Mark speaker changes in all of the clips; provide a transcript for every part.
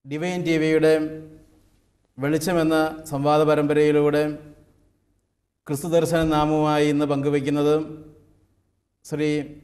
Speaker 1: Divine T വിയുടെ വെളിച്ചമെന്ന സംവാദ പരമ്പരയിലൂടെ ക്രിസ്തു ദർശന നാമവുമായി ഇന്ന് പങ്കുവയ്ക്കുന്നത് ശ്രീ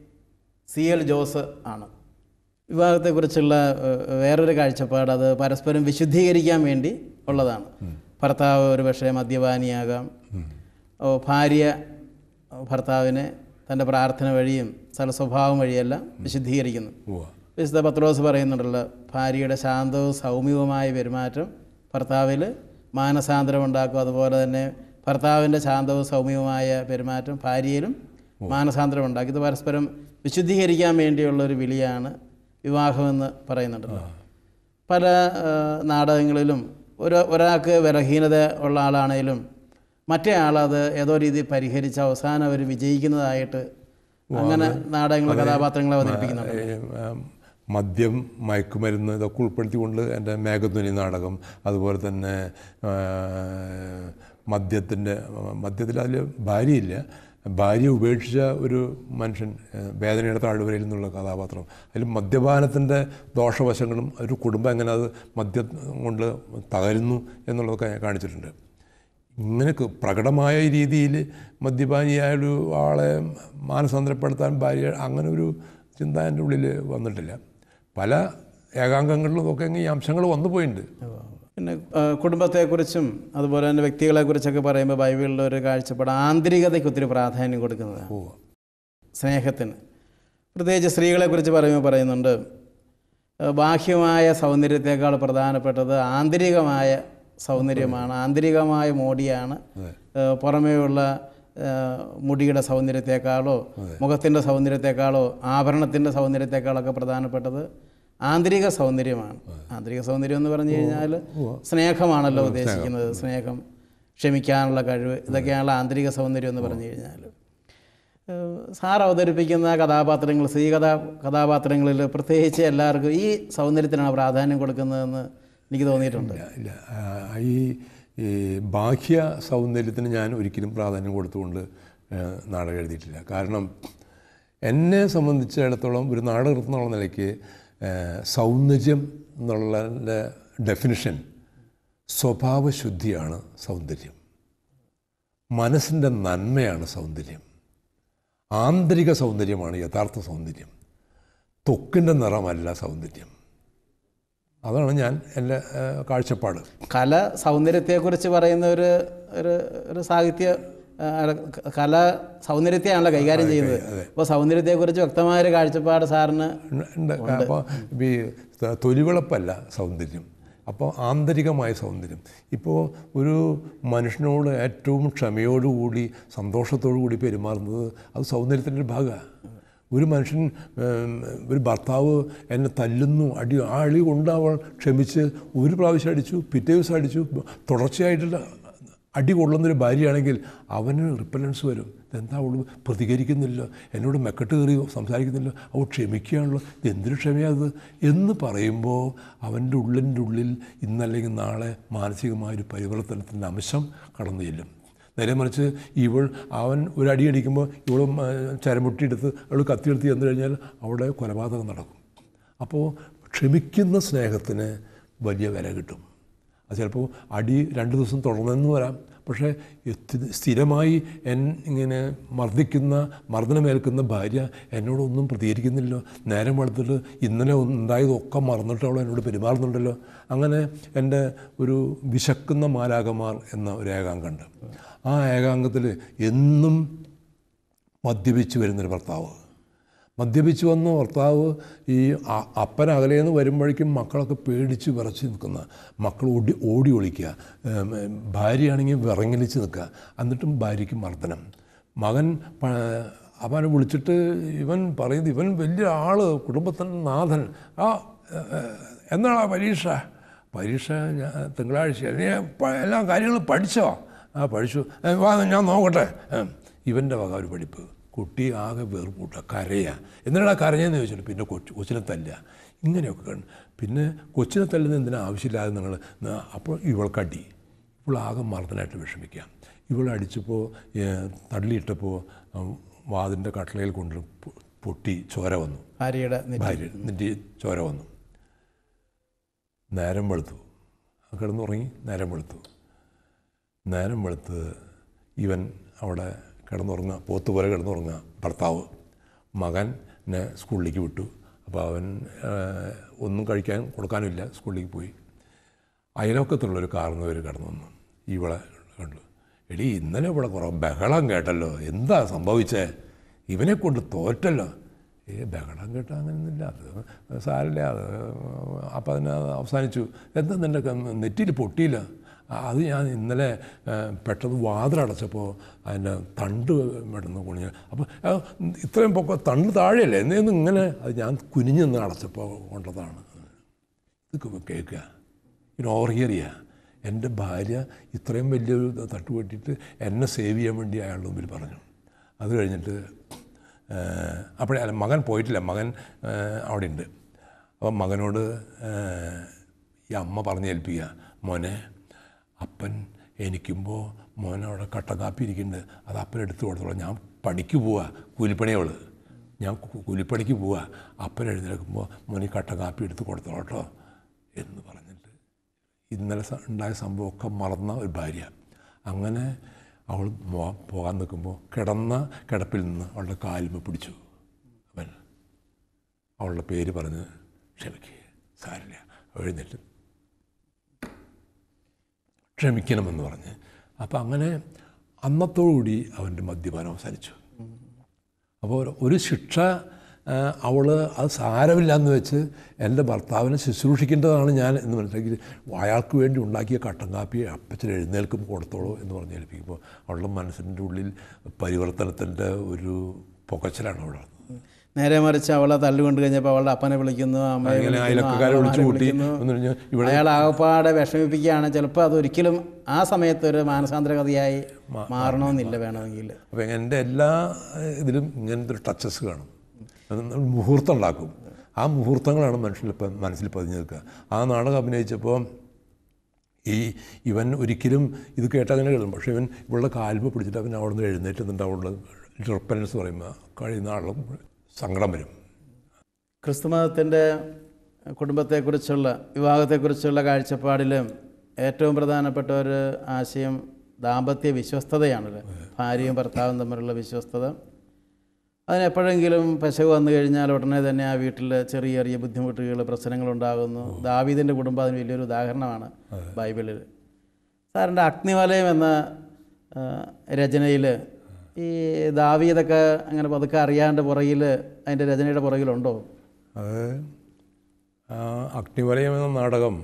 Speaker 1: സി എൽ ജോസ് ആണ് വിവാഹത്തെക്കുറിച്ചുള്ള ഏഹ്, വേറൊരു കാഴ്ചപ്പാട് അത് പരസ്പരം വിശുദ്ധീകരിക്കാൻ വേണ്ടി ഉള്ളതാണ് ഭർത്താവ് ഒരു പക്ഷേ മദ്യപാനിയാകാം ഓ, ഭാര്യ ഭർത്താവിനെ തൻ്റെ പ്രാർത്ഥന വഴിയും സ്ഥല സ്വഭാവം വഴിയെല്ലാം വിശുദ്ധീകരിക്കുന്നു
Speaker 2: ഉവ്വ.
Speaker 1: വിശുദ്ധ പത്രോസ് പറയുന്നുണ്ടല്ലോ ഭാര്യയുടെ ശാന്തവും സൗമ്യവുമായ പെരുമാറ്റം ഭർത്താവിൽ മാനസാന്തരം ഉണ്ടാക്കും അതുപോലെ തന്നെ ഭർത്താവിൻ്റെ ശാന്തവും സൗമ്യവുമായ പെരുമാറ്റം ഭാര്യയിലും മാനസാന്തരം ഉണ്ടാക്കി ഇത് പരസ്പരം വിശുദ്ധീകരിക്കാൻ വേണ്ടിയുള്ള ഒരു വിളിയാണ് വിവാഹമെന്ന് പറയുന്നുണ്ടല്ലോ പല ആ, നാടകങ്ങളിലും ഒരു ഒരാൾക്ക് ബലഹീനത ഉള്ള ആളാണേലും മറ്റേ ആളത് ഏതോ രീതിയിൽ പരിഹരിച്ച് അവസാനം അവർ വിജയിക്കുന്നതായിട്ട് അങ്ങനെ നാടകങ്ങൾ കഥാപാത്രങ്ങളെ അവതരിപ്പിക്കുന്നുണ്ട്
Speaker 2: ഏ, ആ, മദ്യം മയക്കുമരുന്ന് ഇതൊക്കെ ഉൾപ്പെടുത്തിക്കൊണ്ട് എൻ്റെ മേഘധ്വനി നാടകം അതുപോലെ തന്നെ ആ, മദ്യത്തിൻ്റെ മദ്യത്തിൽ അതിൽ ഭാര്യയില്ല ഭാര്യ ഉപേക്ഷിച്ച ഒരു മനുഷ്യൻ ഏ, വേദനയുടെ താഴ്വരയിൽ നിന്നുള്ള കഥാപാത്രം അതിൽ മദ്യപാനത്തിൻ്റെ ദോഷവശങ്ങളും ഒരു കുടുംബം എങ്ങനെ അത് മദ്യം കൊണ്ട് തകരുന്നു എന്നുള്ളതൊക്കെ കാണിച്ചിട്ടുണ്ട് ഇങ്ങനെ ക- പ്രകടമായ രീതിയിൽ മദ്യപാനിയായ ഒരു ആളെ മാനസാന്തരപ്പെടുത്താൻ ഭാര്യ അങ്ങനെ ഒരു ചിന്ത എൻ്റെ ഉള്ളിൽ വന്നിട്ടില്ല പല ഏകാംഗങ്ങളിലും ഒക്കെ ഈ അംശങ്ങൾ വന്നു പോയിട്ടുണ്ട്
Speaker 1: പിന്നെ ആ, കുടുംബത്തെക്കുറിച്ചും അതുപോലെ തന്നെ വ്യക്തികളെക്കുറിച്ചൊക്കെ പറയുമ്പോൾ ബൈബിളിലെ ഒരു കാഴ്ചപ്പാട് ആന്തരികതയ്ക്ക് ഒത്തിരി പ്രാധാന്യം കൊടുക്കുന്നതാണ്
Speaker 2: ഓ
Speaker 1: സ്നേഹത്തിന് പ്രത്യേകിച്ച് സ്ത്രീകളെക്കുറിച്ച് പറയുമ്പോൾ പറയുന്നുണ്ട് ആ, ബാഹ്യമായ സൗന്ദര്യത്തെക്കാൾ പ്രധാനപ്പെട്ടത് ആന്തരികമായ സൗന്ദര്യമാണ് ആന്തരികമായ മോടിയാണ് ആ, പുറമേയുള്ള ആ, മുടിയുടെ സൗന്ദര്യത്തെക്കാളോ മുഖത്തിൻ്റെ സൗന്ദര്യത്തെക്കാളോ ആഭരണത്തിൻ്റെ സൗന്ദര്യത്തെക്കാളൊക്കെ പ്രധാനപ്പെട്ടത് ആന്തരിക സൗന്ദര്യമാണ് ആന്തരിക സൗന്ദര്യം എന്ന് പറഞ്ഞു കഴിഞ്ഞാൽ സ്നേഹമാണല്ലോ ഉദ്ദേശിക്കുന്നത് സ്നേഹം ക്ഷമിക്കാനുള്ള കഴിവ് ഇതൊക്കെയാണല്ലോ ആന്തരിക സൗന്ദര്യം എന്ന് പറഞ്ഞു കഴിഞ്ഞാൽ ഏഹ് സാർ അവതരിപ്പിക്കുന്ന കഥാപാത്രങ്ങൾ സ്ത്രീ കഥാ കഥാപാത്രങ്ങളിൽ പ്രത്യേകിച്ച് എല്ലാവർക്കും ഈ സൗന്ദര്യത്തിനാണ് പ്രാധാന്യം കൊടുക്കുന്നതെന്ന് എനിക്ക് തോന്നിയിട്ടുണ്ട്
Speaker 2: ഇല്ല ഇല്ല ആ, ഈ ഈ ബാഹ്യ സൗന്ദര്യത്തിന് ഞാൻ ഒരിക്കലും പ്രാധാന്യം കൊടുത്തുകൊണ്ട് ആ, നാടകം എഴുതിയിട്ടില്ല കാരണം എന്നെ സംബന്ധിച്ചിടത്തോളം ഒരു നാടകം എന്നുള്ള നിലയ്ക്ക് ആ, സൗന്ദര്യം എന്നുള്ള ഡെഫിനിഷൻ സ്വഭാവശുദ്ധിയാണ് സൗന്ദര്യം മനസ്സിൻ്റെ നന്മയാണ് സൗന്ദര്യം ആന്തരിക സൗന്ദര്യമാണ് യഥാർത്ഥ സൗന്ദര്യം ത്വക്കിൻ്റെ നിറമല്ല സൗന്ദര്യം അതാണ് ഞാൻ എൻ്റെ ആ, കാഴ്ചപ്പാട്
Speaker 1: കല സൗന്ദര്യത്തെക്കുറിച്ച് പറയുന്ന ഒരു ഒരു ഒരു സാഹിത്യ ആ, കല സൗന്ദര്യത്തെയാണല്ലോ കൈകാര്യം ചെയ്യുന്നത് അപ്പോൾ സൗന്ദര്യത്തെക്കുറിച്ച് വ്യക്തമായ ഒരു കാഴ്ചപ്പാട് സാറിന്
Speaker 2: ഉണ്ട് അപ്പോൾ ഈ ത- തൊലിവിളപ്പല്ല സൗന്ദര്യം അപ്പോൾ ആന്തരികമായ സൗന്ദര്യം ഇപ്പോൾ ഒരു മനുഷ്യനോട് ഏറ്റവും ക്ഷമയോടുകൂടി സന്തോഷത്തോടു കൂടി പെരുമാറുന്നത് അത് സൗന്ദര്യത്തിൻ്റെ ഒരു ഭാഗമാണ് ഒരു മനുഷ്യൻ ഉം, ഒരു ഭർത്താവ് എന്നെ തല്ലുന്നു അടി ആ അടി കൊണ്ട് അവൾ ക്ഷമിച്ച് ഒരു പ്രാവശ്യം അടിച്ചു പിറ്റേ ദിവസം അടിച്ചു തുടർച്ചയായിട്ടുള്ള അടി കൊള്ളുന്നൊരു ഭാര്യയാണെങ്കിൽ അവന് റിപ്പലൻസ് വരും ഇതെന്താ അവൾ പ്രതികരിക്കുന്നില്ല എന്നോട് മെക്കെട്ട് കയറി സംസാരിക്കുന്നില്ല അവൾ ക്ഷമിക്കുകയാണല്ലോ ഇത് എന്തൊരു ക്ഷമയത് എന്ന് പറയുമ്പോൾ അവൻ്റെ ഉള്ളിൻ്റെ ഉള്ളിൽ ഇന്നല്ലെങ്കിൽ നാളെ മാനസികമായൊരു പരിവർത്തനത്തിൻ്റെ അംശം കടന്നു ചെല്ലും നേരെ മറിച്ച് ഇവൾ അവൻ ഒരു അടി അടിക്കുമ്പോൾ ഇവൾ ചരമുട്ടിയെടുത്ത് അവൾ കത്തിയെടുത്ത് ചെന്ന് കഴിഞ്ഞാൽ അവിടെ കൊലപാതകം നടക്കും അപ്പോൾ ക്ഷമിക്കുന്ന സ്നേഹത്തിന് വലിയ വില കിട്ടും അത് ചിലപ്പോൾ അടി രണ്ട് ദിവസം തുടർന്നെന്ന് വരാം പക്ഷേ എത്തി- സ്ഥിരമായി എൻ ഇങ്ങനെ മർദ്ദിക്കുന്ന മർദ്ദനമേൽക്കുന്ന ഭാര്യ എന്നോടൊന്നും പ്രതികരിക്കുന്നില്ലല്ലോ നേരം വെളുത്തിട്ട് ഇന്നലെ ഉണ്ടായതൊക്കെ മറന്നിട്ട് അവൾ എന്നോട് പെരുമാറുന്നുണ്ടല്ലോ അങ്ങനെ എൻ്റെ ഒരു വിശക്കുന്ന മാലാകമാർ എന്ന ഒരു ഏകാംഗമുണ്ട് ആ ഏകാംഗത്തിൽ എന്നും മദ്യപിച്ച് വരുന്നൊരു ഭർത്താവ് മദ്യപിച്ച് വന്ന ഭർത്താവ് ഈ അ- അപ്പൻ അകലേന്ന് വരുമ്പോഴേക്കും മക്കളൊക്കെ പേടിച്ച് വിറച്ച് നിൽക്കുന്ന മക്കൾ ഓടി ഓടി ഒളിക്കുക ഏം, ഭാര്യയാണെങ്കിൽ വിറങ്ങലിച്ച് നിൽക്കുക എന്നിട്ടും ഭാര്യയ്ക്ക് മർദ്ദനം മകൻ പ- അവനെ വിളിച്ചിട്ട് ഇവൻ പറയുന്നത് ഇവൻ വലിയ ആള് കുടുംബത്തിൻ്റെ നാഥൻ ആ ഏ, ഏ, എന്നാണ് ആ പരീക്ഷ പരീക്ഷ ഞാൻ തിങ്കളാഴ്ച നീ പ- എല്ലാ കാര്യങ്ങളും പഠിച്ചോ ആ പഠിച്ചു "ഏ, വാ ഞാൻ നോക്കട്ടെ ഏ, ഇവൻ്റെ വക ഒരു പഠിപ്പ് കുട്ടി ആകെ വേർപൂട്ട കരയുക എന്നിട്ടാ കരഞ്ഞെന്ന് ചോദിച്ചിട്ട് പിന്നെ കൊച്ചു കൊച്ചിനെ തല്ലുക ഇങ്ങനെയൊക്കെ കണ്ടു പിന്നെ കൊച്ചിനെ തല്ലുന്ന എന്തിനാ ആവശ്യമില്ലാതെ നിങ്ങൾ അപ്പോൾ ഇവൾക്കടി ഇപ്പോൾ ആകെ മർദ്ദനായിട്ട് വിഷമിക്കുക ഇവൾ അടിച്ചപ്പോൾ തള്ളിയിട്ടപ്പോൾ വാതിൻ്റെ കട്ടളയിൽ കൊണ്ട് പൊ- പൊട്ടി ചോര വന്നു
Speaker 1: ഭാര്യയുടെ നെറ്റി.
Speaker 2: ഭാര്യ നെറ്റി ചോര വന്നു നേരം വെളുത്തു കിടന്നുറങ്ങി നേരം വെളുത്തു നേരം വെളുത്ത് ഇവൻ അവിടെ കിടന്നുറങ്ങുക പോത്ത് പോലെ കിടന്നുറങ്ങുക ഭർത്താവ് മകനെ സ്കൂളിലേക്ക് വിട്ടു അപ്പോൾ അവൻ ആ, ഒന്നും കഴിക്കാൻ കൊടുക്കാനുമില്ല സ്കൂളിലേക്ക് പോയി അയലോക്കത്തുള്ളൊരു കാർന്നവർ കടന്നു വന്നു ഇവളെ കണ്ടു എടി ഇന്നലെ ഇവിടെ കുറേ ബഹളം കേട്ടല്ലോ എന്താ സംഭവിച്ചേ ഇവനെ കൊണ്ട് തോറ്റല്ലോ ഏ ബഹളം കേട്ട അങ്ങനെയൊന്നുമില്ല അത് സാരമില്ല അത് അപ്പം അതിനെ അവസാനിച്ചു എന്താ നിൻ്റെ നെറ്റിയിൽ പൊട്ടിയില്ല ആ, അത് ഞാൻ ഇന്നലെ ആ, പെട്ടെന്ന് വാതിലടച്ചപ്പോൾ അതിൻ്റെ തണ്ട് പെട്ടെന്ന് കുണിഞ്ഞ് അപ്പോൾ ആ, ഇത്രയും പൊക്കം തണ്ട് താഴെയല്ലേ എന്നേന്ന് ഇങ്ങനെ അത് ഞാൻ കുനിഞ്ഞ് നിന്ന് അടച്ചപ്പോൾ കൊണ്ടതാണ് ഇത് കേൾക്കുക ഇനി ഓവർഹിയർ ചെയ്യുക എൻ്റെ ഭാര്യ ഇത്രയും വലിയൊരു തട്ടുപൊട്ടിയിട്ട് എന്നെ സേവ് ചെയ്യാൻ വേണ്ടി അയാളുടെ മുമ്പിൽ പറഞ്ഞു അത് കഴിഞ്ഞിട്ട് അപ്പോഴേ അല്ല മകൻ പോയിട്ടില്ല മകൻ ആ, അവിടെ ഉണ്ട് അപ്പം മകനോട് ആ, ഈ അമ്മ പറഞ്ഞ് ഏൽപ്പിക്കുക മോനെ അപ്പൻ എനിക്കുമ്പോൾ മോനെ അവിടെ കട്ടൻ കാപ്പി ഇരിക്കുന്നുണ്ട് അത് അപ്പൻ എടുത്തു കൊടുത്തോളാം ഞാൻ പണിക്ക് പോവാ കൂലിപ്പണിയവള് ഞാൻ കു- കൂലിപ്പണിക്ക് പോവാ അപ്പൻ എഴുന്നേൽക്കുമ്പോൾ മോനെ കട്ടൻ കാപ്പി എടുത്ത് കൊടുത്തോളാം കേട്ടോ എന്ന് പറഞ്ഞിട്ട് ഇന്നലെ സ- ഉണ്ടായ സംഭവമൊക്കെ മറന്ന ഒരു ഭാര്യ അങ്ങനെ അവൾ മോ- പോകാൻ നിൽക്കുമ്പോൾ കിടന്ന കിടപ്പിൽ നിന്ന് അവളുടെ കാൽമ പിടിച്ചു അവൻ അവളുടെ പേര് പറഞ്ഞ് ക്ഷമിക്കുക സാരില്ല എഴുന്നേറ്റ് ക്ഷമിക്കണമെന്ന് പറഞ്ഞ് അപ്പം അങ്ങനെ അന്നത്തോടുകൂടി അവൻ്റെ മദ്യപാനം അവസാനിച്ചു അപ്പോൾ ഒരു- ഒരു ശിക്ഷ അവൾ അത് സാരമില്ല എന്ന് വെച്ച് എൻ്റെ ഭർത്താവിനെ ശുശ്രൂഷിക്കേണ്ടതാണ് ഞാൻ എന്ന് മനസ്സിലാക്കി അയാൾക്ക് വേണ്ടി ഉണ്ടാക്കിയ കട്ടൻ കാപ്പി അപ്പച്ചൻ എഴുന്നേൽക്കും കൊടുത്തോളൂ എന്ന് പറഞ്ഞ് ഏൽപ്പിക്കുമ്പോൾ അവളുടെ മനസ്സിൻ്റെ ഉള്ളിൽ പരിവർത്തനത്തിൻ്റെ ഒരു പുകച്ചിലാണ് അവിടെ
Speaker 1: നേരെ മറിച്ച് അവളെ തല്ലുകൊണ്ട് കഴിഞ്ഞപ്പോൾ അവളുടെ അപ്പനെ വിളിക്കുന്നു അമ്മയെ
Speaker 2: ഇങ്ങനെ
Speaker 1: വിളിക്കുന്നു,
Speaker 2: അയലക്കാരെ വിളിച്ചു
Speaker 1: ആങ്ങളമാരെ
Speaker 2: കൂട്ടി
Speaker 1: വിളിക്കുന്നു.
Speaker 2: എന്ന് പറഞ്ഞാൽ ഇവിടെ
Speaker 1: അയാൾ ആകപ്പാടെ വിഷമിപ്പിക്കുകയാണ് ചിലപ്പോൾ അതൊരിക്കലും ആ സമയത്ത് ഒരു മാനസാന്തരകഥയായി മാറണമെന്നില്ല വേണമെങ്കിൽ
Speaker 2: അപ്പോൾ എൻ്റെ എല്ലാ ഇതിലും ഇങ്ങനത്തെ ഒരു ടച്ചസ് കാണും അത് നമ്മൾ മുഹൂർത്തം ഉണ്ടാക്കും ആ മുഹൂർത്തങ്ങളാണ് മനുഷ്യനിൽ ഇപ്പം മനസ്സിൽ പതിഞ്ഞു നിൽക്കുക ആ നാടകം അഭിനയിച്ചപ്പോൾ ഈ ഇവൻ ഒരിക്കലും ഇത് കേട്ടാൽ അങ്ങനെ കേൾക്കും പക്ഷേ ഇവൻ ഇവളുടെ കാൽമ പിടിച്ചിട്ട് അവൻ അവിടെ നിന്ന് എഴുന്നേറ്റ് നിന്നിട്ട് അവളുടെ റിപ്പലൻസ് പറയുമ്പോൾ കഴിയുന്ന ആളും സങ്കടം വരും
Speaker 1: ക്രിസ്തുമതത്തിൻ്റെ കുടുംബത്തെക്കുറിച്ചുള്ള വിവാഹത്തെക്കുറിച്ചുള്ള കാഴ്ചപ്പാടിൽ ഏറ്റവും പ്രധാനപ്പെട്ട ഒരു ആശയം ദാമ്പത്യ വിശ്വസ്തതയാണല്ലോ ഭാര്യയും ഭർത്താവും തമ്മിലുള്ള വിശ്വസ്തത അതിനെപ്പോഴെങ്കിലും പശവ് വന്നു കഴിഞ്ഞാൽ ഉടനെ തന്നെ ആ വീട്ടിൽ ചെറിയ ചെറിയ ബുദ്ധിമുട്ടുകൾ പ്രശ്നങ്ങളുണ്ടാകുന്നു ദാവീദിൻ്റെ കുടുംബം അതിന് വലിയൊരു ഉദാഹരണമാണ് ബൈബിളിൽ സാറിൻ്റെ അഗ്നിവലയം എന്ന ആ, രചനയിൽ ഈ ദാവീദൊക്കെ അങ്ങനെ പതുക്കെ അറിയാണ്ട് പുറകിൽ അതിൻ്റെ രചനയുടെ പുറകിലുണ്ടോ
Speaker 2: അത് ആ അഗ്നിവലയം എന്ന നാടകം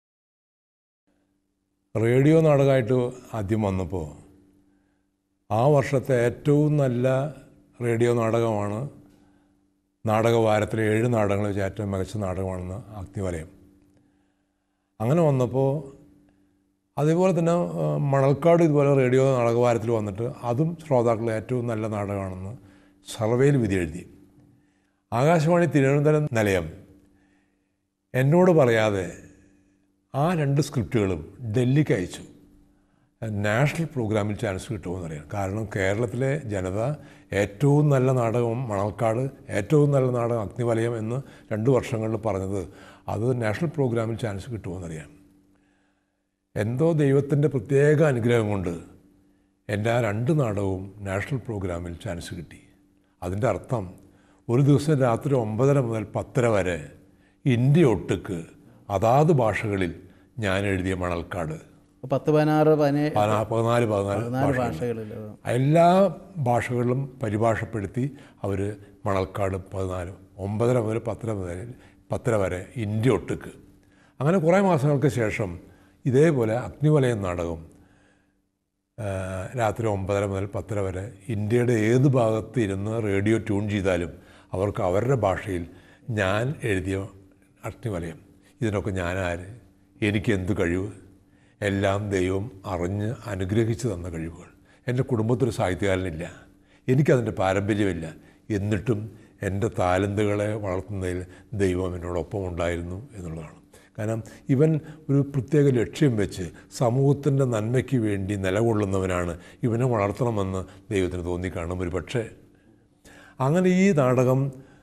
Speaker 2: റേഡിയോ നാടകമായിട്ട് ആദ്യം വന്നപ്പോൾ ആ വർഷത്തെ ഏറ്റവും നല്ല റേഡിയോ നാടകമാണ് നാടകവാരത്തിലെ ഏഴ് നാടകങ്ങൾ വെച്ച് ഏറ്റവും മികച്ച നാടകമാണെന്ന് അഗ്നിവലയം അങ്ങനെ വന്നപ്പോൾ അതേപോലെ തന്നെ ആ, മണൽക്കാട് ഇതുപോലെ റേഡിയോ നാടകവാരത്തിൽ വന്നിട്ട് അതും ശ്രോതാക്കൾ ഏറ്റവും നല്ല നാടകമാണെന്ന് സർവേയിൽ വിധി എഴുതി ആകാശവാണി തിരുവനന്തപുരം നിലയം എന്നോട് പറയാതെ ആ രണ്ട് സ്ക്രിപ്റ്റുകളും ഡൽഹിക്ക് അയച്ചു നാഷണൽ പ്രോഗ്രാമിൽ ചാൻസ് കിട്ടുമെന്നറിയാം കാരണം കേരളത്തിലെ ജനത ഏറ്റവും നല്ല നാടകം മണൽക്കാട് ഏറ്റവും നല്ല നാടകം അഗ്നിവലയം എന്ന് രണ്ട് വർഷങ്ങളിൽ പറഞ്ഞത് അത് നാഷണൽ പ്രോഗ്രാമിൽ ചാൻസ് കിട്ടുമെന്നറിയാം എന്തോ ദൈവത്തിൻ്റെ പ്രത്യേക അനുഗ്രഹം കൊണ്ട് എൻ്റെ ആ രണ്ട് നാടകവും നാഷണൽ പ്രോഗ്രാമിൽ ചാൻസ് കിട്ടി അതിൻ്റെ അർത്ഥം ഒരു ദിവസം രാത്രി ഒമ്പതര മുതൽ പത്തര വരെ ഇന്ത്യ ഒട്ടുക്ക് അതാത് ഭാഷകളിൽ ഞാൻ എഴുതിയ മണൽക്കാട്
Speaker 1: പത്ത് പതിനാറ് പതിനേഴ്
Speaker 2: പതിനാ- പതിനാല് പതിനാല്
Speaker 1: പതിനാല് ഭാഷകളിൽ
Speaker 2: എല്ലാ ഭാഷകളിലും പരിഭാഷപ്പെടുത്തി അവർ മണൽക്കാട് പതിനാല് ഒമ്പതര മുതൽ പത്തര മുതൽ പത്തര വരെ ഇന്ത്യ ഒട്ടുക്ക് അങ്ങനെ കുറേ മാസങ്ങൾക്ക് ശേഷം ഇതേപോലെ അഗ്നിവലയം നാടകം ആ, രാത്രി ഒമ്പതര മുതൽ പത്തര വരെ ഇന്ത്യയുടെ ഏത് ഭാഗത്ത് ഇരുന്ന് റേഡിയോ ട്യൂൺ ചെയ്താലും അവർക്ക് അവരുടെ ഭാഷയിൽ ഞാൻ എഴുതിയ അഗ്നിവലയം ഇതിനൊക്കെ ഞാനാര് എനിക്ക് എന്ത് കഴിവ് എല്ലാം ദൈവം അറിഞ്ഞ് അനുഗ്രഹിച്ചു തന്ന കഴിവുകൾ എൻ്റെ കുടുംബത്തിൽ സാഹിത്യകാരനില്ല എനിക്കതിൻ്റെ പാരമ്പര്യമില്ല എന്നിട്ടും എൻ്റെ താലന്തുകളെ വളർത്തുന്നതിൽ ദൈവം എന്നോടൊപ്പം ഉണ്ടായിരുന്നു എന്നുള്ളതാണ് കാരണം ഇവൻ ഒരു പ്രത്യേക ലക്ഷ്യം വെച്ച് സമൂഹത്തിൻ്റെ നന്മയ്ക്ക് വേണ്ടി നിലകൊള്ളുന്നവനാണ് ഇവനെ വളർത്തണമെന്ന് ദൈവത്തിന് തോന്നിക്കാണും ഒരു പക്ഷേ അങ്ങനെ ഈ നാടകം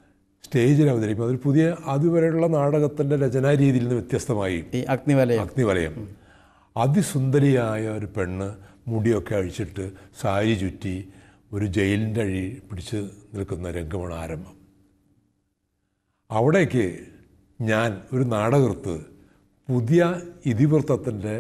Speaker 2: സ്റ്റേജിൽ അവതരിപ്പിക്കും അതൊരു പുതിയ അതുവരെയുള്ള നാടകത്തിൻ്റെ രചനാ രീതിയിൽ നിന്ന് വ്യത്യസ്തമായി
Speaker 1: ഈ അഗ്നിവലയം
Speaker 2: അഗ്നിവലയം അതിസുന്ദരിയായ ഒരു പെണ്ണ് മുടിയൊക്കെ അഴിച്ചിട്ട് സാരി ചുറ്റി ഒരു ജയിലിൻ്റെ അഴി പിടിച്ച് നിൽക്കുന്ന രംഗമാണ് ആരംഭം അവിടേക്ക് ഞാൻ ഒരു നാടകൃത്ത് പുതിയ ഇതിവൃത്തത്തിൻ്റെ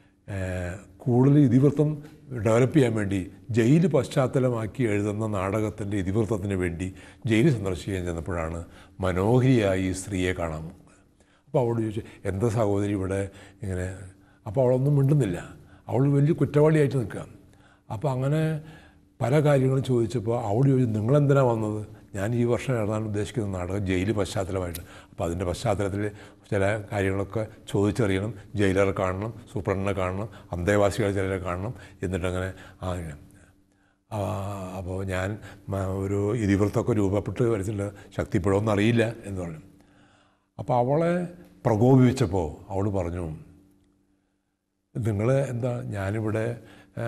Speaker 2: കൂടുതൽ ഇതിവൃത്തം ഡെവലപ്പ് ചെയ്യാൻ വേണ്ടി ജയിൽ പശ്ചാത്തലമാക്കി എഴുതുന്ന നാടകത്തിൻ്റെ ഇതിവൃത്തത്തിന് വേണ്ടി ജയിൽ സന്ദർശിക്കാൻ ചെന്നപ്പോഴാണ് മനോഹരിയായി ഈ സ്ത്രീയെ കാണാൻ അപ്പോൾ അവളോട് ചോദിച്ചു എന്താ സഹോദരി ഇവിടെ ഇങ്ങനെ അപ്പോൾ അവളൊന്നും മിണ്ടുന്നില്ല അവൾ വലിയ കുറ്റവാളിയായിട്ട് നിൽക്കുക അപ്പോൾ അങ്ങനെ പല കാര്യങ്ങളും ചോദിച്ചപ്പോൾ അവൾ ചോദിച്ചു നിങ്ങളെന്തിനാണ് വന്നത് ഞാൻ ഈ വർഷം എഴുതാൻ ഉദ്ദേശിക്കുന്ന നാടകം ജയിൽ പശ്ചാത്തലമായിട്ട് അപ്പോൾ അതിൻ്റെ പശ്ചാത്തലത്തിൽ ചില കാര്യങ്ങളൊക്കെ ചോദിച്ചറിയണം ജയിലറെ കാണണം സൂപ്രണ്ടിനെ കാണണം അന്തേവാസികളെ ചിലരെ കാണണം എന്നിട്ടങ്ങനെ ആ ആ, അപ്പോൾ ഞാൻ മ- ഒരു ഇതിവൃത്തൊക്കെ രൂപപ്പെട്ട് വരുത്തില്ല ശക്തിപ്പെടുമെന്ന് അറിയില്ല എന്ന് പറഞ്ഞു അപ്പോൾ അവളെ പ്രകോപിപ്പിച്ചപ്പോൾ അവൾ പറഞ്ഞു നിങ്ങൾ എന്താ ഞാനിവിടെ ആ,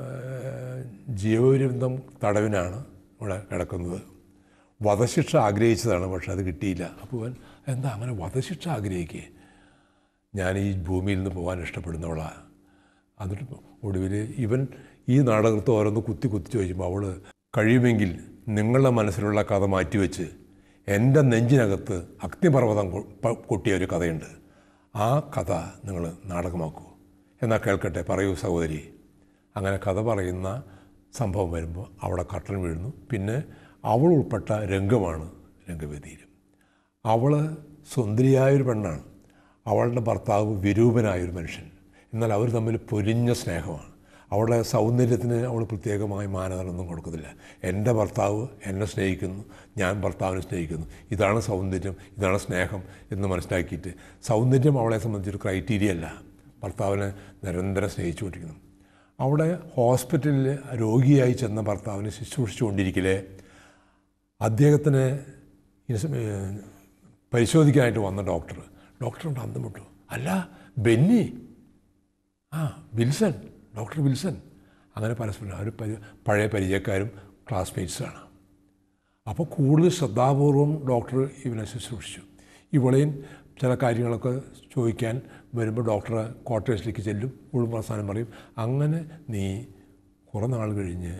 Speaker 2: ജീവപര്യന്തം തടവിനാണ് ഇവിടെ കിടക്കുന്നത് വധശിക്ഷ ആഗ്രഹിച്ചതാണ് പക്ഷെ അത് കിട്ടിയില്ല അപ്പോൾ ഇവൻ എന്താ അങ്ങനെ വധശിക്ഷ ആഗ്രഹിക്കേ ഞാൻ ഈ ഭൂമിയിൽ നിന്ന് പോകാൻ ഇഷ്ടപ്പെടുന്നവളാണ് എന്നിട്ട് ഒടുവിൽ ഇവൻ ഈ നാടകത്ത് ഓരോന്ന് കുത്തി കുത്തി ചോദിക്കുമ്പോൾ അവൾ കഴിയുമെങ്കിൽ നിങ്ങളുടെ മനസ്സിലുള്ള കഥ മാറ്റിവെച്ച് എൻ്റെ നെഞ്ചിനകത്ത് അഗ്നിപർവ്വതം കൊ- പ- കൊട്ടിയ ഒരു കഥയുണ്ട് ആ കഥ നിങ്ങൾ നാടകമാക്കൂ എന്നാൽ കേൾക്കട്ടെ പറയൂ സഹോദരി അങ്ങനെ കഥ പറയുന്ന സംഭവം വരുമ്പോൾ അവിടെ കട്ടൻ വീഴുന്നു പിന്നെ അവൾ ഉൾപ്പെട്ട രംഗമാണ് രംഗവേദിയിൽ അവൾ സുന്ദരിയായൊരു പെണ്ണാണ് അവളുടെ ഭർത്താവ് വിരൂപനായൊരു മനുഷ്യൻ എന്നാൽ അവർ തമ്മിൽ പൊരിഞ്ഞ സ്നേഹമാണ് അവളുടെ സൗന്ദര്യത്തിന് അവൾ പ്രത്യേകമായി മാനദണ്ഡമൊന്നും കൊടുക്കുന്നില്ല എൻ്റെ ഭർത്താവ് എന്നെ സ്നേഹിക്കുന്നു ഞാൻ ഭർത്താവിനെ സ്നേഹിക്കുന്നു ഇതാണ് സൗന്ദര്യം ഇതാണ് സ്നേഹം എന്ന് മനസ്സിലാക്കിയിട്ട് സൗന്ദര്യം അവളെ സംബന്ധിച്ചൊരു ക്രൈറ്റീരിയ അല്ല ഭർത്താവിനെ നിരന്തരം സ്നേഹിച്ചുകൊണ്ടിരിക്കുന്നു അവിടെ ഹോസ്പിറ്റലിൽ രോഗിയായി ചെന്ന ഭർത്താവിനെ ശുശ്രൂഷിച്ചുകൊണ്ടിരിക്കലേ അദ്ദേഹത്തിന് ഈ സമ- ഏഹ് പരിശോധിക്കാനായിട്ട് വന്ന ഡോക്ടർ ഡോക്ടറുണ്ട് അന്തം വിട്ടു അല്ല ബെന്നി ആ വിൽസൺ ഡോക്ടർ വിൽസൺ അങ്ങനെ പരസ്പരം അവർ പരി പഴയ പരിചയക്കാരും ക്ലാസ്മേറ്റ്സാണ് അപ്പോൾ കൂടുതൽ ശ്രദ്ധാപൂർവം ഡോക്ടർ ഇവനെ ശുശ്രൂഷിച്ചു ഇവളെയും ചില കാര്യങ്ങളൊക്കെ ചോദിക്കാൻ വരുമ്പോൾ ഡോക്ടർ ക്വാർട്ടേഴ്സിലേക്ക് ചെല്ലും ഉള്ളും അവസാനം പറയും അങ്ങനെ നീ കുറേ നാൾ കഴിഞ്ഞ്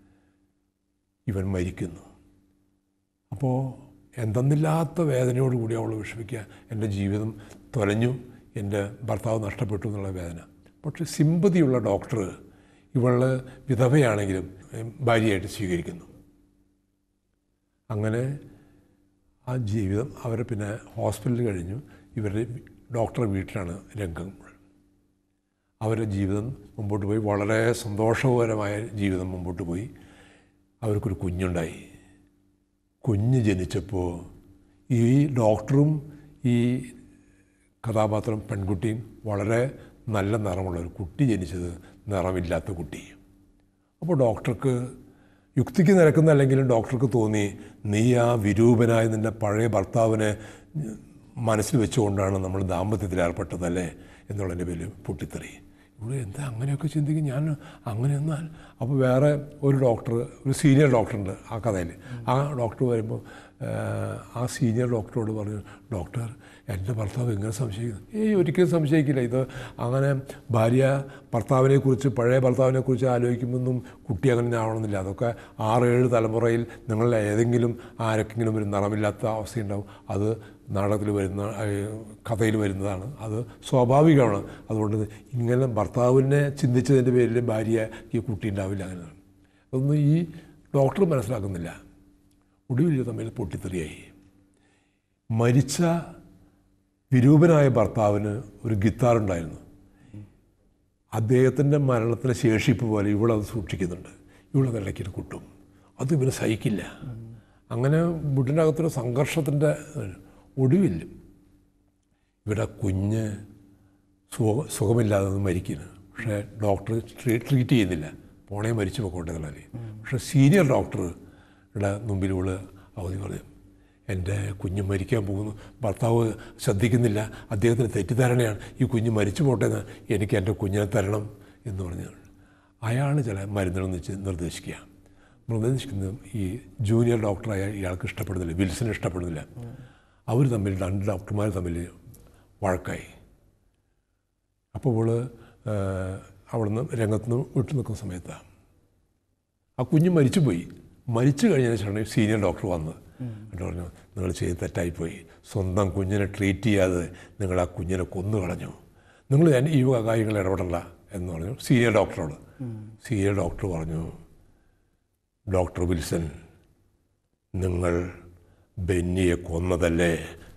Speaker 2: ഇവൻ മരിക്കുന്നു അപ്പോൾ എന്തെന്നില്ലാത്ത വേദനയോടുകൂടി അവൾ വിഷമിക്കുക എൻ്റെ ജീവിതം തൊലഞ്ഞു എൻ്റെ ഭർത്താവ് നഷ്ടപ്പെട്ടു എന്നുള്ള വേദന പക്ഷേ സിമ്പതിയുള്ള ഡോക്ടർ ഇവള് വിധവയാണെങ്കിലും ഏഹ്, ഭാര്യയായിട്ട് സ്വീകരിക്കുന്നു അങ്ങനെ ആ ജീവിതം അവർ പിന്നെ ഹോസ്പിറ്റലിൽ കഴിഞ്ഞു ഇവരുടെ ഡോക്ടറുടെ വീട്ടിലാണ് രംഗം അവരുടെ ജീവിതം മുമ്പോട്ട് പോയി വളരെ സന്തോഷകരമായ ജീവിതം മുമ്പോട്ട് പോയി അവർക്കൊരു കുഞ്ഞുണ്ടായി കുഞ്ഞ് ജനിച്ചപ്പോൾ ഈ ഡോക്ടറും ഈ കഥാപാത്രം പെൺകുട്ടിയും വളരെ നല്ല നിറമുള്ള ഒരു കുട്ടി ജനിച്ചത് നിറമില്ലാത്ത കുട്ടി അപ്പോൾ ഡോക്ടർക്ക് യുക്തിക്ക് നിരക്കുന്നല്ലെങ്കിലും ഡോക്ടർക്ക് തോന്നി നീ ആ വിരൂപനായ നിൻ്റെ പഴയ ഭർത്താവിനെ മനസ്സിൽ വെച്ചുകൊണ്ടാണ് നമ്മൾ ദാമ്പത്യത്തിൽ ഏർപ്പെട്ടതല്ലേ എന്നുള്ളതിൻ്റെ പേര് പൊട്ടിത്തെറി ഇവിടെ എന്താ അങ്ങനെയൊക്കെ ചിന്തിക്കും ഞാൻ അങ്ങനെ എന്നാൽ അപ്പോൾ വേറെ ഒരു ഡോക്ടർ ഒരു സീനിയർ ഡോക്ടറുണ്ട് ആ കഥയിൽ ആ ഡോക്ടർ വരുമ്പോൾ ഏഹ്, ആ സീനിയർ ഡോക്ടറോട് പറഞ്ഞു ഡോക്ടർ എൻ്റെ ഭർത്താവ് എങ്ങനെ സംശയിക്കുന്നു ഏയ് ഒരിക്കലും സംശയിക്കില്ല ഇത് അങ്ങനെ ഭാര്യ ഭർത്താവിനെ കുറിച്ച് പഴയ ഭർത്താവിനെ കുറിച്ച് ആലോചിക്കുമെന്നും കുട്ടി അങ്ങനെ ആവണമെന്നില്ല അതൊക്കെ ആറേഴ് തലമുറയിൽ നിങ്ങളുടെ ഏതെങ്കിലും ആരൊക്കെങ്കിലും ഒരു നിറമില്ലാത്ത അവസ്ഥയുണ്ടാവും അത് നാടകത്തിൽ വരുന്ന ഏഹ്, കഥയിൽ വരുന്നതാണ് അത് സ്വാഭാവികമാണ് അതുകൊണ്ട് ഇങ്ങനെ ഭർത്താവിനെ ചിന്തിച്ചതിൻ്റെ പേരിൽ ഭാര്യ ഈ കുട്ടി ഉണ്ടാവില്ല അങ്ങനെ അതൊന്നും ഈ ഡോക്ടർ മനസ്സിലാക്കുന്നില്ല ഒടുവിൽ ഇത് തമ്മിൽ പൊട്ടിത്തെറിയായി മരിച്ച വിരൂപനായ ഭർത്താവിന് ഒരു ഗിത്താർ ഉണ്ടായിരുന്നു അദ്ദേഹത്തിൻ്റെ മരണത്തിന് ശേഷിപ്പ് പോലെ ഇവളത് സൂക്ഷിക്കുന്നുണ്ട് ഇവളത് ഇടയ്ക്കിട്ട് കുട്ടും അത് ഇവന് സഹിക്കില്ല അങ്ങനെ വീട്ടിൻ്റെ അകത്തൊരു സംഘർഷത്തിൻ്റെ ഒടുവിൽ ഇവിടെ കുഞ്ഞ് സുഖ സുഖമില്ലാതെ ഒന്ന് മരിക്കുന്നു പക്ഷേ ഡോക്ടർ ട്രീറ്റ് ചെയ്യുന്നില്ല പോണേ മരിച്ചു പോയിക്കോട്ടെ എന്നുള്ളത് പക്ഷേ സീനിയർ ഡോക്ടറുടെ മുമ്പിൽ ഇവള് അവധി പറഞ്ഞു എൻ്റെ കുഞ്ഞ് മരിക്കാൻ പോകുന്നു ഭർത്താവ് ശ്രദ്ധിക്കുന്നില്ല അദ്ദേഹത്തിന് തെറ്റിദ്ധാരണയാണ് ഈ കുഞ്ഞ് മരിച്ചു പോട്ടെ എന്ന് എനിക്ക് എൻ്റെ കുഞ്ഞിനെ തരണം എന്ന് പറഞ്ഞു അയാൾ ചില മരുന്നുകൾ വെച്ച് നിർദ്ദേശിക്കുക മൃതനിഷ്കുന്നതും ഈ ജൂനിയർ ഡോക്ടറായ ഇയാൾക്ക് ഇഷ്ടപ്പെടുന്നില്ല വിൽസന് ഇഷ്ടപ്പെടുന്നില്ല അവർ തമ്മിൽ രണ്ട് ഡോക്ടർമാർ തമ്മിൽ വഴക്കായി അപ്പോൾ അവൾ അവിടുന്ന് രംഗത്തുനിന്ന് വിട്ടു നിൽക്കുന്ന സമയത്താണ് ആ കുഞ്ഞ് മരിച്ചുപോയി മരിച്ചു കഴിഞ്ഞതിന് ശേഷം സീനിയർ ഡോക്ടർ വന്ന് എന്നിട്ട് പറഞ്ഞു നിങ്ങൾ ചെയ്ത് തെറ്റായിപ്പോയി സ്വന്തം കുഞ്ഞിനെ ട്രീറ്റ് ചെയ്യാതെ നിങ്ങൾ ആ കുഞ്ഞിനെ കൊന്നു കളഞ്ഞു നിങ്ങൾ ഞാൻ ഈ വക കാര്യങ്ങൾ ഇടപെടണ്ട എന്ന് പറഞ്ഞു സീനിയർ ഡോക്ടറോട് സീനിയർ ഡോക്ടർ പറഞ്ഞു ഡോക്ടർ വിൽസൺ നിങ്ങൾ ബെന്നിയെ കൊന്നതല്ലേ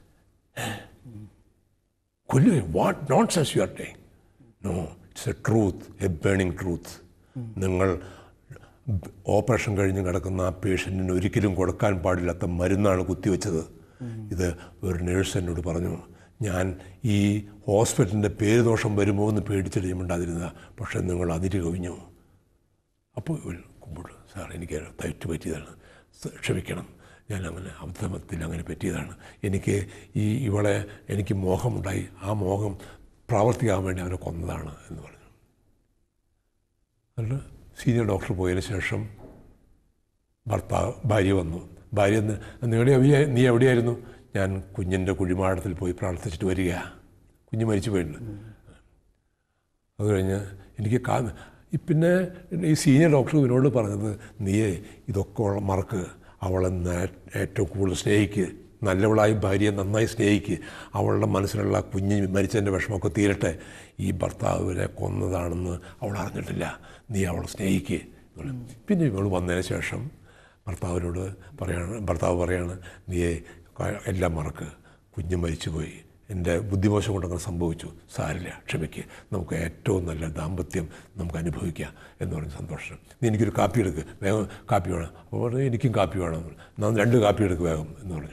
Speaker 2: കൊല്ലുക what nonsense you are taking no it's a truth a burning truth നിങ്ങൾ ഓപ്പറേഷൻ കഴിഞ്ഞ് കിടക്കുന്ന ആ പേഷ്യൻറ്റിന് ഒരിക്കലും കൊടുക്കാൻ പാടില്ലാത്ത മരുന്നാണ് കുത്തിവെച്ചത് ഇത് ഒരു നേഴ്സ് എന്നോട് പറഞ്ഞു ഞാൻ ഈ ഹോസ്പിറ്റലിൻ്റെ പേര് ദോഷം വരുമോ എന്ന് പേടിച്ചിട്ട് ഞാൻ മിണ്ടാതിരുന്ന പക്ഷേ നിങ്ങൾ അതിര് കവിഞ്ഞു അപ്പോൾ കുമ്പിട് സാർ എനിക്ക് തെറ്റ് പറ്റിയതാണ് സ- ക്ഷമിക്കണം ഞാൻ അങ്ങനെ അബദ്ധത്തിൽ അങ്ങനെ പറ്റിയതാണ് എനിക്ക് ഈ ഇവളെ എനിക്ക് മോഹമുണ്ടായി ആ മോഹം പ്രാവർത്തികമാകാൻ വേണ്ടി അവനെ കൊന്നതാണ് എന്ന് പറഞ്ഞു എന്നിട്ട് സീനിയർ ഡോക്ടർ പോയതിന് ശേഷം ഭർത്താവ് ഭാര്യ വന്നു ഭാര്യ എന്ന് നിങ്ങളുടെ എവിടെ നീ എവിടെയായിരുന്നു ഞാൻ കുഞ്ഞിൻ്റെ കുഴിമാടത്തിൽ പോയി പ്രാർത്ഥിച്ചിട്ട് വരിക കുഞ്ഞ് മരിച്ചു പോയിട്ടുണ്ട് അത് കഴിഞ്ഞ് എനിക്ക് കാ ഈ പിന്നെ ഈ സീനിയർ ഡോക്ടർ ഇവനോട് പറഞ്ഞത് നീയേ ഇതൊക്കെ ഉള്ള മറക്ക് അവളെ നേ- ഏറ്റവും കൂടുതൽ സ്നേഹിക്ക് നല്ലവളായി ഭാര്യയെ നന്നായി സ്നേഹിക്ക് അവളുടെ മനസ്സിലുള്ള ആ കുഞ്ഞ് മരിച്ചതിൻ്റെ വിഷമമൊക്കെ തീരട്ടെ ഈ ഭർത്താവിനെ കൊന്നതാണെന്ന് അവൾ അറിഞ്ഞിട്ടില്ല നീ അവളെ സ്നേഹിക്ക് എന്ന് പറഞ്ഞു. പിന്നെ ഇവൾ വന്നതിന് ശേഷം ഭർത്താവിനോട് പറയാണ് ഭർത്താവ് പറയാണ് നീയെ ക- എല്ലാം മറക്ക് കുഞ്ഞ് മരിച്ചുപോയി എൻ്റെ ബുദ്ധിമോശം കൊണ്ടങ്ങനെ സംഭവിച്ചു സാരില്ല ക്ഷമിക്ക് നമുക്ക് ഏറ്റവും നല്ല ദാമ്പത്യം നമുക്ക് അനുഭവിക്കാം എന്ന് പറഞ്ഞ് സന്തോഷം നീ എനിക്കൊരു കാപ്പി എടുക്ക് വേഗം കാപ്പി വേണം അപ്പോൾ പറഞ്ഞു എനിക്കും കാപ്പി വേണം എന്നാൽ രണ്ട് കാപ്പി എടുക്ക് വേഗം എന്ന് പറഞ്ഞു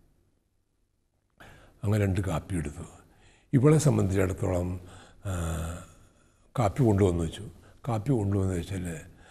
Speaker 2: അങ്ങനെ രണ്ട് കാപ്പി എടുത്തു ഇവളെ സംബന്ധിച്ചിടത്തോളം ആ, കാപ്പി കൊണ്ടുവന്ന് വെച്ചു കാപ്പി കൊണ്ടുവന്ന് വെച്ചാൽ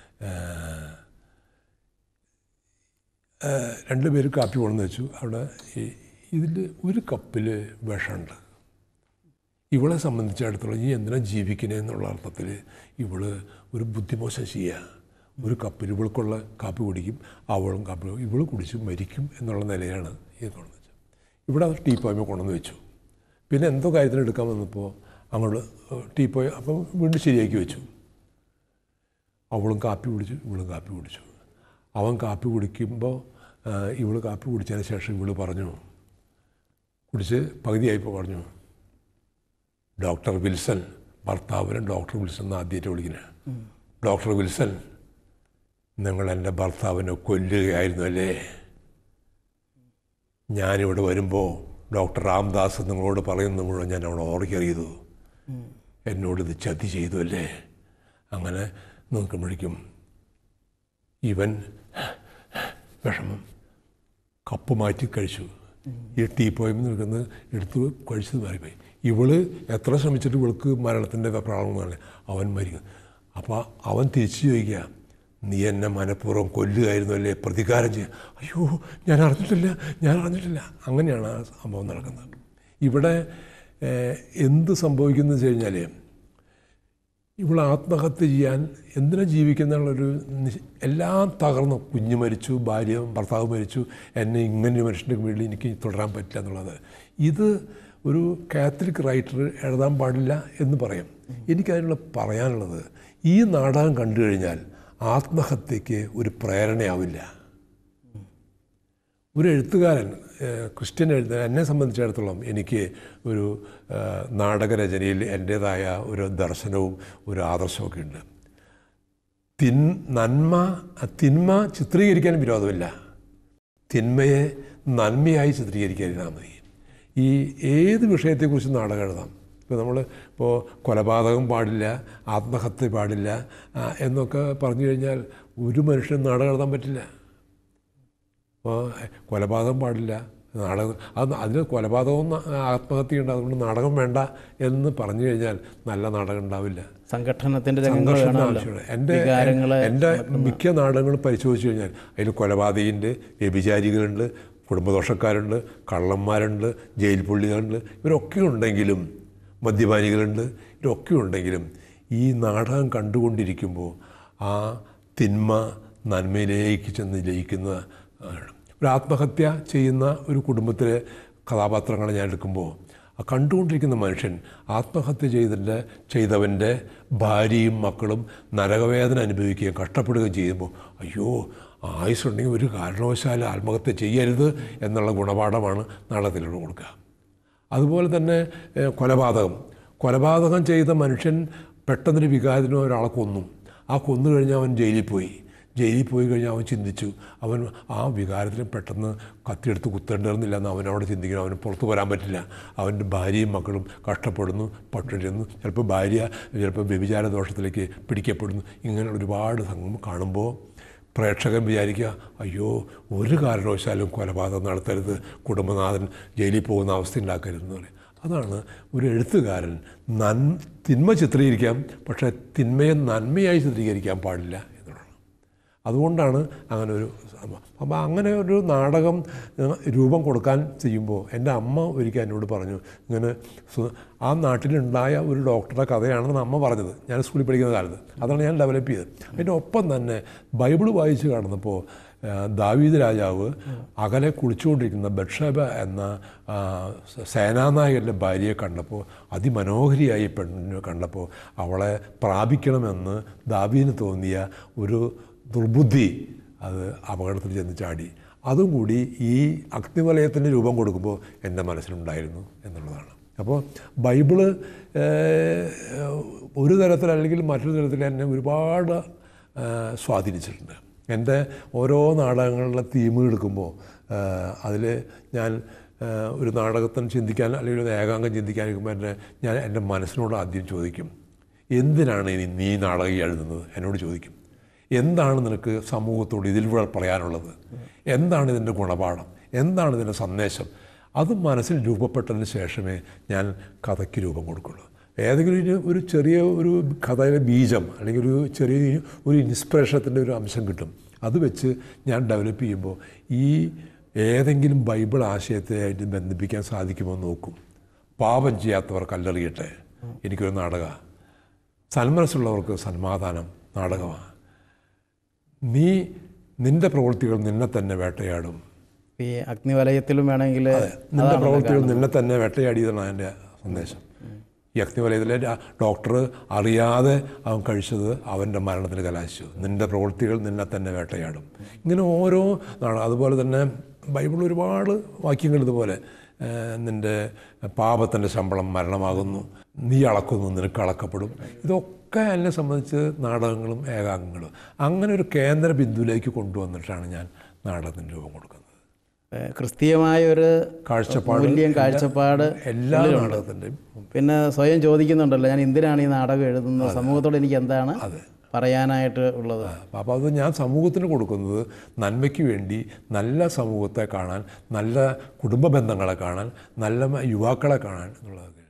Speaker 2: രണ്ട് പേര് കാപ്പി കൊണ്ടുവന്ന് വെച്ചു അവിടെ ഇതിൽ ഒരു കപ്പിൽ വിഷമുണ്ട് ഇവളെ സംബന്ധിച്ചിടത്തോളം ഈ എന്തിനാ ജീവിക്കണേ എന്നുള്ള അർത്ഥത്തിൽ ഇവള് ഒരു ബുദ്ധിമോശം ചെയ്യുക ഒരു കപ്പിൽ ഇവൾക്കുള്ള കാപ്പി കുടിക്കും അവളും കാപ്പി കുടിക്കും. ഇവള് കുടിച്ച് മരിക്കും എന്നുള്ള നിലയാണ് ഇത് കൊണ്ടുവന്ന് വെച്ചത് ഇവിടെ അത് ടീപ്പോയ്മ കൊണ്ടുവന്ന് വെച്ചു പിന്നെ എന്തോ കാര്യത്തിന് എടുക്കാൻ വന്നപ്പോൾ അങ്ങോട്ട് ടീപ്പോയ് അപ്പം വീണ്ടും ശരിയാക്കി വെച്ചു അവളും കാപ്പി കുടിച്ചു ഇവളും കാപ്പി കുടിച്ചു അവൻ കാപ്പി കുടിക്കുമ്പോൾ ഇവള് കാപ്പി കുടിച്ചതിന് ശേഷം ഇവള് പറഞ്ഞു കുടിച്ച് പകുതിയായപ്പോൾ പറഞ്ഞു ഡോക്ടർ വിൽസൺ ഭർത്താവിനെ ഡോക്ടർ വിൽസൺ എന്ന് ആദ്യമായിട്ട് വിളിക്കുന്നത് ഡോക്ടർ വിൽസൺ നിങ്ങൾ എൻ്റെ ഭർത്താവിനെ കൊല്ലുകയായിരുന്നു അല്ലേ ഞാനിവിടെ വരുമ്പോൾ ഡോക്ടർ രാംദാസ് നിങ്ങളോട് പറയുന്നത് മുഴുവൻ ഞാൻ അവിടെ ഓർക്കറിയതു എന്നോട് ഇത് ചതി ചെയ്തു അല്ലേ അങ്ങനെ നോക്കുമ്പോഴേക്കും ഇവൻ വിഷമം കപ്പ് മാറ്റി കഴിച്ചു ഈ ടീ പോയിന്ന് നിൽക്കുന്നത് എടുത്ത് കഴിച്ചത് മാറിപ്പോയി ഇവള് എത്ര ശ്രമിച്ചിട്ട് ഇവൾക്ക് മരണത്തിൻ്റെ പ്രാണമാണ് അവൻ മരിക്കും അപ്പോൾ അവൻ തിരിച്ചു ചോദിക്കുക നീ എന്നെ മനഃപൂർവ്വം കൊല്ലുകയായിരുന്നു അല്ലേ പ്രതികാരം ചെയ്യുക അയ്യോ ഞാൻ അറിഞ്ഞിട്ടില്ല ഞാൻ അറിഞ്ഞിട്ടില്ല അങ്ങനെയാണ് ആ സംഭവം നടക്കുന്നത് ഇവിടെ ഏഹ്, എന്ത് സംഭവിക്കുന്നു വെച്ച് കഴിഞ്ഞാൽ ഇവൾ ആത്മഹത്യ ചെയ്യാൻ എന്തിനാ ജീവിക്കുന്നുള്ളൊരു നിശ- എല്ലാം തകർന്നു കുഞ്ഞ് മരിച്ചു ഭാര്യ ഭർത്താവ് മരിച്ചു എന്നെ ഇങ്ങനെ ഒരു മനുഷ്യൻ്റെ വീട്ടിൽ എനിക്ക് തുടരാൻ പറ്റില്ല എന്നുള്ളത് ഇത് ഒരു കാത്തലിക് റൈറ്റർ എഴുതാൻ പാടില്ല എന്ന് പറയാം എനിക്കതിനുള്ള പറയാനുള്ളത് ഈ നാടകം കണ്ടു കഴിഞ്ഞാൽ ആത്മഹത്യക്ക് ഒരു പ്രേരണയാവില്ല ഒരു എഴുത്തുകാരൻ ഏഹ്, ക്രിസ്ത്യൻ എഴുത എന്നെ സംബന്ധിച്ചിടത്തോളം എനിക്ക് ഒരു ഏഹ്, നാടകരചനയിൽ എൻ്റേതായ ഒരു ദർശനവും ഒരു ആദർശമൊക്കെ ഉണ്ട് തിൻ നന്മ തിന്മ ചിത്രീകരിക്കാൻ വിരോധമില്ല തിന്മയെ നന്മയായി ചിത്രീകരിക്കാൻ മതി ഈ ഏത് വിഷയത്തെക്കുറിച്ച് നാടകം എഴുതാം ഇപ്പോൾ നമ്മൾ ഇപ്പോൾ കൊലപാതകം പാടില്ല ആത്മഹത്യ പാടില്ല ആ, എന്നൊക്കെ പറഞ്ഞു കഴിഞ്ഞാൽ ഒരു മനുഷ്യനും നാടകം എഴുതാൻ പറ്റില്ല അപ്പോൾ കൊലപാതകം പാടില്ല നാടകം അത് അതിന് കൊലപാതകവും ന- ആത്മഹത്യയുണ്ട് അതുകൊണ്ട് നാടകം വേണ്ട എന്ന് പറഞ്ഞു കഴിഞ്ഞാൽ നല്ല നാടകം ഉണ്ടാവില്ല
Speaker 1: സംഘടനത്തിന്റെ രംഗങ്ങൾ
Speaker 2: സംഘർഷം
Speaker 1: വേണമല്ലോ
Speaker 2: ആവശ്യമാണ് എൻ്റെ
Speaker 1: വികാരങ്ങളെ
Speaker 2: എൻ്റെ മിക്ക നാടകങ്ങളും പരിശോധിച്ച് കഴിഞ്ഞാൽ അതിൽ കൊലപാതകയുണ്ട് വ്യഭിചാരികളുണ്ട് കുടുംബദോഷക്കാരുണ്ട് കള്ളന്മാരുണ്ട് ജയിൽ പുള്ളികളുണ്ട് ഇവരൊക്കെ ഉണ്ടെങ്കിലും മദ്യപാനികളുണ്ട് ഇവരൊക്കെ ഉണ്ടെങ്കിലും ഈ നാടകം കണ്ടുകൊണ്ടിരിക്കുമ്പോൾ ആ തിന്മ നന്മയിലേക്ക് ചെന്ന് ലയിക്കുന്ന ആണ്. ഒരു ആത്മഹത്യ ചെയ്യുന്ന ഒരു കുടുംബത്തിലെ കഥാപാത്രങ്ങളെ ഞാൻ എടുക്കുമ്പോൾ ആ കണ്ടുകൊണ്ടിരിക്കുന്ന മനുഷ്യൻ ആത്മഹത്യ ചെയ്തിൻ്റെ ചെയ്തവൻ്റെ ഭാര്യയും മക്കളും നരകവേദന അനുഭവിക്കുകയും കഷ്ടപ്പെടുകയും ചെയ്യുമ്പോൾ അയ്യോ ആയുസ്സുണ്ടെങ്കിൽ ഒരു കാരണവശാലും ആത്മഹത്യ ചെയ്യരുത് എന്നുള്ള ഗുണപാഠമാണ് നാടകത്തിലൂടെ കൊടുക്കുക അതുപോലെ തന്നെ ഏഹ്, കൊലപാതകം കൊലപാതകം ചെയ്ത മനുഷ്യൻ പെട്ടെന്നൊരു വികാരത്തിനോ ഒരാളെ കൊന്നു ആ കൊന്നു കഴിഞ്ഞാൽ അവൻ ജയിലിൽ പോയി ജയിലിൽ പോയി കഴിഞ്ഞാൽ അവൻ ചിന്തിച്ചു അവൻ ആ വികാരത്തിൽ പെട്ടെന്ന് കത്തിയെടുത്ത് കുത്തേണ്ടിരുന്നില്ല എന്ന് അവൻ അവിടെ ചിന്തിക്കണം അവന് പുറത്തു വരാൻ പറ്റില്ല അവൻ്റെ ഭാര്യയും മക്കളും കഷ്ടപ്പെടുന്നു പട്ടിണിരുന്നു ചിലപ്പോൾ ഭാര്യ ചിലപ്പോൾ വ്യഭിചാര ദോഷത്തിലേക്ക് പിടിക്കപ്പെടുന്നു ഇങ്ങനെ ഒരുപാട് സംഭവം കാണുമ്പോൾ പ്രേക്ഷകൻ വിചാരിക്കുക അയ്യോ ഒരു കാരണവശാലും കൊലപാതകം നടത്തരുത് കുടുംബനാഥൻ ജയിലിൽ പോകുന്ന അവസ്ഥ ഉണ്ടാക്കരുതെന്ന് പറയും അതാണ് ഒരു എഴുത്തുകാരൻ നൻ തിന്മ ചിത്രീകരിക്കാം പക്ഷേ തിന്മയെ നന്മയായി ചിത്രീകരിക്കാൻ പാടില്ല എന്നുള്ളതാണ് അതുകൊണ്ടാണ് അങ്ങനെ ഒരു സംഭവം അപ്പോൾ അങ്ങനെ ഒരു നാടകം ഏഹ്, രൂപം കൊടുക്കാൻ ചെയ്യുമ്പോൾ എൻ്റെ അമ്മ ഒരിക്കൽ എന്നോട് പറഞ്ഞു ഇങ്ങനെ സു- ആ നാട്ടിലുണ്ടായ ഒരു ഡോക്ടറുടെ കഥയാണെന്ന് അമ്മ പറഞ്ഞത് ഞാൻ സ്കൂളിൽ പഠിക്കുന്ന കാലത്ത് അതാണ് ഞാൻ ഡെവലപ്പ് ചെയ്തത് അതിൻ്റെ ഒപ്പം തന്നെ ബൈബിൾ വായിച്ച് കാണുന്നപ്പോൾ ഏഹ്, ദാവീദ് രാജാവ് അകലെ കുളിച്ചുകൊണ്ടിരിക്കുന്ന ബക്ഷബ എന്ന ആ, സേനാനായകൻ്റെ ഭാര്യയെ കണ്ടപ്പോൾ അതിമനോഹരിയായി പെണ്ണിനെ കണ്ടപ്പോൾ അവളെ പ്രാപിക്കണമെന്ന് ദാവീദിന് തോന്നിയ ഒരു ദുർബുദ്ധി അത് അപകടത്തിൽ ചെന്ന് ചാടി അതും കൂടി ഈ അഗ്നിവലയത്തിൻ്റെ രൂപം കൊടുക്കുമ്പോൾ എൻ്റെ മനസ്സിലുണ്ടായിരുന്നു എന്നുള്ളതാണ് അപ്പോൾ ബൈബിള് ഏഹ്, ഒരു തരത്തിൽ അല്ലെങ്കിൽ മറ്റൊരു തരത്തിൽ എന്നെ ഒരുപാട് ഏഹ്, സ്വാധീനിച്ചിട്ടുണ്ട് എൻ്റെ ഓരോ നാടകങ്ങളിലെ തീം എടുക്കുമ്പോൾ അതിൽ ഞാൻ ഏഹ്, ഒരു നാടകത്തിന് ചിന്തിക്കാൻ അല്ലെങ്കിൽ ഒരു ഏകാംഗം ചിന്തിക്കാനിരിക്കുമ്പോൾ എൻ്റെ ഞാൻ എൻ്റെ മനസ്സിനോട് ആദ്യം ചോദിക്കും എന്തിനാണ് ഇനി നീ നാടകം എഴുതുന്നത് എന്നോട് ചോദിക്കും എന്താണ് നിനക്ക് സമൂഹത്തോട് ഇതിലൂടെ പറയാനുള്ളത് എന്താണ് ഇതിൻ്റെ ഗുണപാഠം എന്താണ് ഇതിൻ്റെ സന്ദേശം അത് മനസ്സിൽ രൂപപ്പെട്ടതിന് ശേഷമേ ഞാൻ കഥയ്ക്ക് രൂപം കൊടുക്കുള്ളൂ ഏതെങ്കിലും ഒരു ഒരു ചെറിയ ഒരു കഥയിലെ ബീജം അല്ലെങ്കിൽ ഒരു ചെറിയ ഒരു ഇൻസ്പിറേഷത്തിൻ്റെ ഒരു അംശം കിട്ടും അത് വെച്ച് ഞാൻ ഡെവലപ്പ് ചെയ്യുമ്പോൾ ഈ ഏതെങ്കിലും ബൈബിൾ ആശയത്തെ ബന്ധിപ്പിക്കാൻ സാധിക്കുമോ എന്ന് നോക്കും പാപം ചെയ്യാത്തവർ കല്ലെറിയട്ടെ എനിക്കൊരു നാടക സന്മനസ്സുള്ളവർക്ക് സന്മാധാനം നാടകമാണ് നീ നിന്റെ പ്രവൃത്തികൾ നിന്നെ തന്നെ വേട്ടയാടും
Speaker 1: ഈ അഗ്നിവലയത്തിലും വേണമെങ്കിൽ
Speaker 2: നിന്റെ പ്രവൃത്തികൾ നിന്നെ തന്നെ വേട്ടയാടിയതാണ് എൻ്റെ സന്ദേശം ഈ അഗ്നിവലയത്തിലെ ആ ഡോക്ടർ അറിയാതെ അവൻ കഴിച്ചത് അവൻ്റെ മരണത്തിന് കലാശിച്ചു നിന്റെ പ്രവൃത്തികൾ നിന്നെ തന്നെ വേട്ടയാടും ഇങ്ങനെ ഓരോ നാണ് അതുപോലെ തന്നെ ബൈബിൾ ഒരുപാട് വാക്യങ്ങൾ ഇതുപോലെ ഏഹ്, നിന്റെ പാപത്തിൻ്റെ ശമ്പളം മരണമാകുന്നു നീ അളക്കുന്നു നിനക്ക് അളക്കപ്പെടും ഇതൊക്കെ എന്നെ സംബന്ധിച്ച് നാടകങ്ങളും ഏകാംഗങ്ങളും അങ്ങനെ ഒരു കേന്ദ്ര ബിന്ദുവിലേക്ക് കൊണ്ടുവന്നിട്ടാണ് ഞാൻ നാടകത്തിന് രൂപം കൊടുക്കുന്നത്
Speaker 1: ഏഹ്, ക്രിസ്തീയമായ ഒരു
Speaker 2: കാഴ്ചപ്പാട്
Speaker 1: മൂല്യം കാഴ്ചപ്പാട്
Speaker 2: എല്ലാ നാടകത്തിൻ്റെയും
Speaker 1: പിന്നെ സ്വയം ചോദിക്കുന്നുണ്ടല്ലോ ഞാൻ എന്തിനാണ് ഈ നാടകം എഴുതുന്നത് സമൂഹത്തോട് എനിക്ക് എന്താണ് പറയാനായിട്ട് ഉള്ളത്
Speaker 2: അപ്പോൾ അത് ഞാൻ സമൂഹത്തിന് കൊടുക്കുന്നത് നന്മയ്ക്ക് വേണ്ടി നല്ല സമൂഹത്തെ കാണാൻ നല്ല കുടുംബ ബന്ധങ്ങളെ കാണാൻ നല്ല യുവാക്കളെ കാണാൻ എന്നുള്ളതൊക്കെ